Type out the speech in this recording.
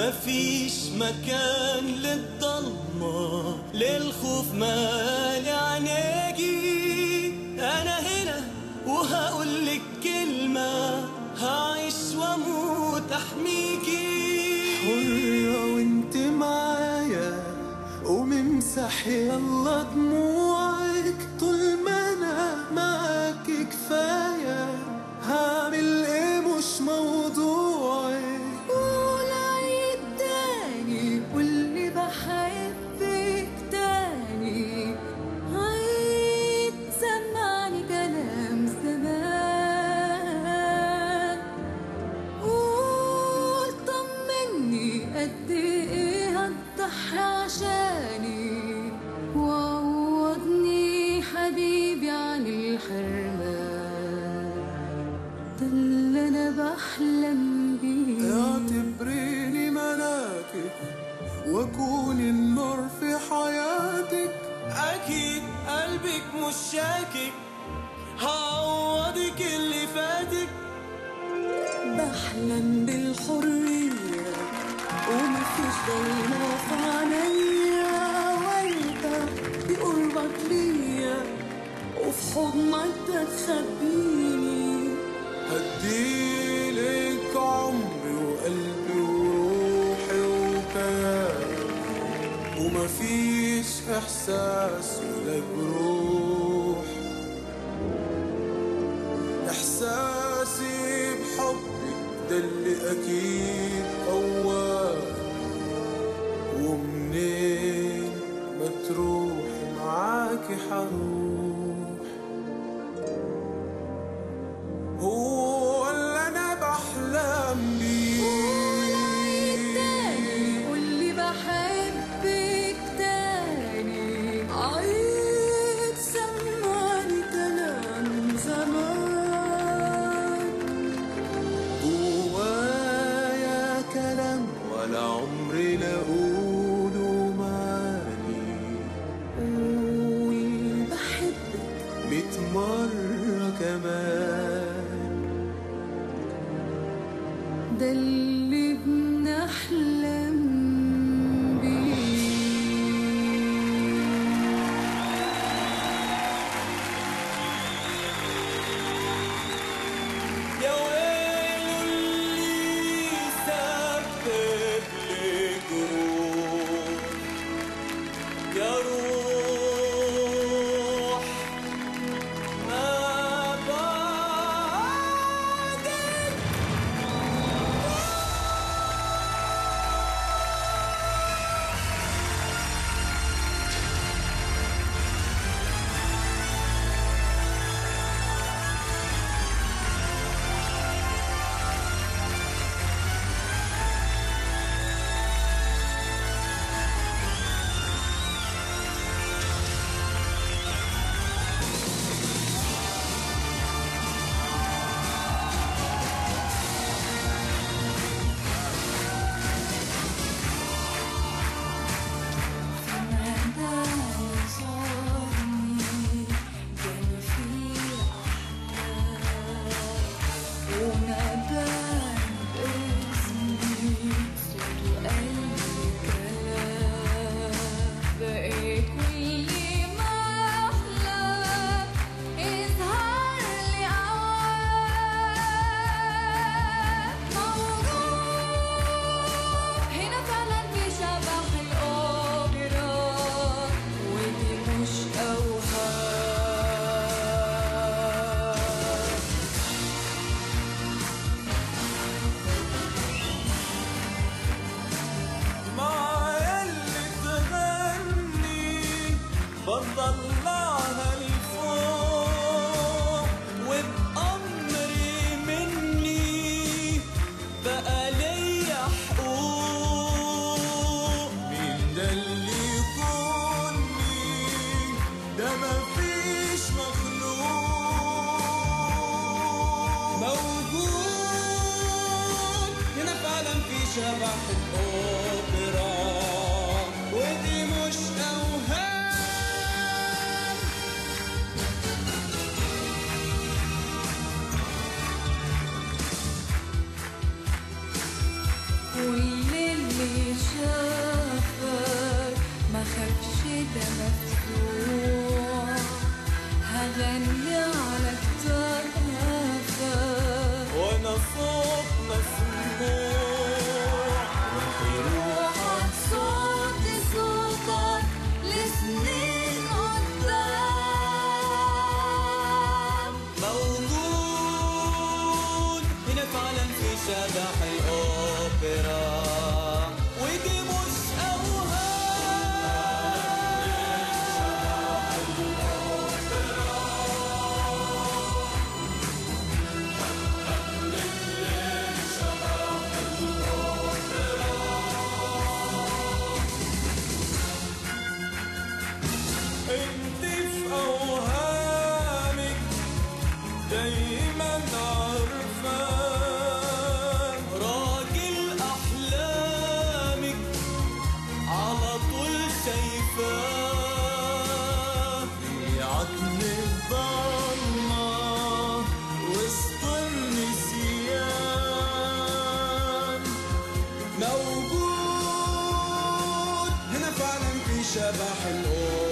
مفيش مكان للضلمة للخوف مالي عينيكي أنا هنا وهقولك كلمة هعيش واموت أحميكي حرة وانت معايا وممسح يلا دموعك طول ما انا معاك كفاية هعمل ايه مش موضوعك قول عيد تاني واللي بحبك تاني عيد سمعني كلام زمان قول طمني قد ايه هتضحي عشاني وعوضني حبيبي عن الحرمان ده اللي انا بحلم بيه اعتبريني ملاكك واكون النور في حياتك أكيد قلبك مش شاكك هعوضك اللي فاتك بحلم بالحرية ومفيش ضلمة في عينيا وانت بقربك ليا وفي حضنك تخبيني هديلك عمري وقلبي وروحي وكياني ومفيش احساس ولا جروح احساسي بحبك ده اللي اكيد اول ومنين ما تروح معاكي حروح هو اللي انا بحلم بيه تاني واللي بحبك تاني عيد سمعني كلام زمان جوايا كلام ولا عمري لاقوله ماني قول بحبك ميت مرة كمان ده اللي بنحلم بيه يا ويل اللي سبب لي جروح يا روح ما بعدك بقيت كل ما أحلم يظهر لي أوقات موجود هنا فعلا في شبح الأوبرا ودي مش أوهام معايا اللي تغني بطلعها لفوق وبأمري مني بقى ليا حقوق مين ده اللي يكون مين ده مفيش مخلوق موجود هنا فعلا في شبح الأوبرا ودي مش أوهام خافش ده مفتوح هغني على كتافك وانا صوت مسموع روحك صوتي صوتك لسنين قدام موجود هنا فعلا في شبح الأوبرا ودي مش أوهام انت في اوهامك دايما عارفان راجل احلامك على طول شايفاه في عتم الضلمة وسط النسيان موجود هنا فعلا في شبح الأوبرا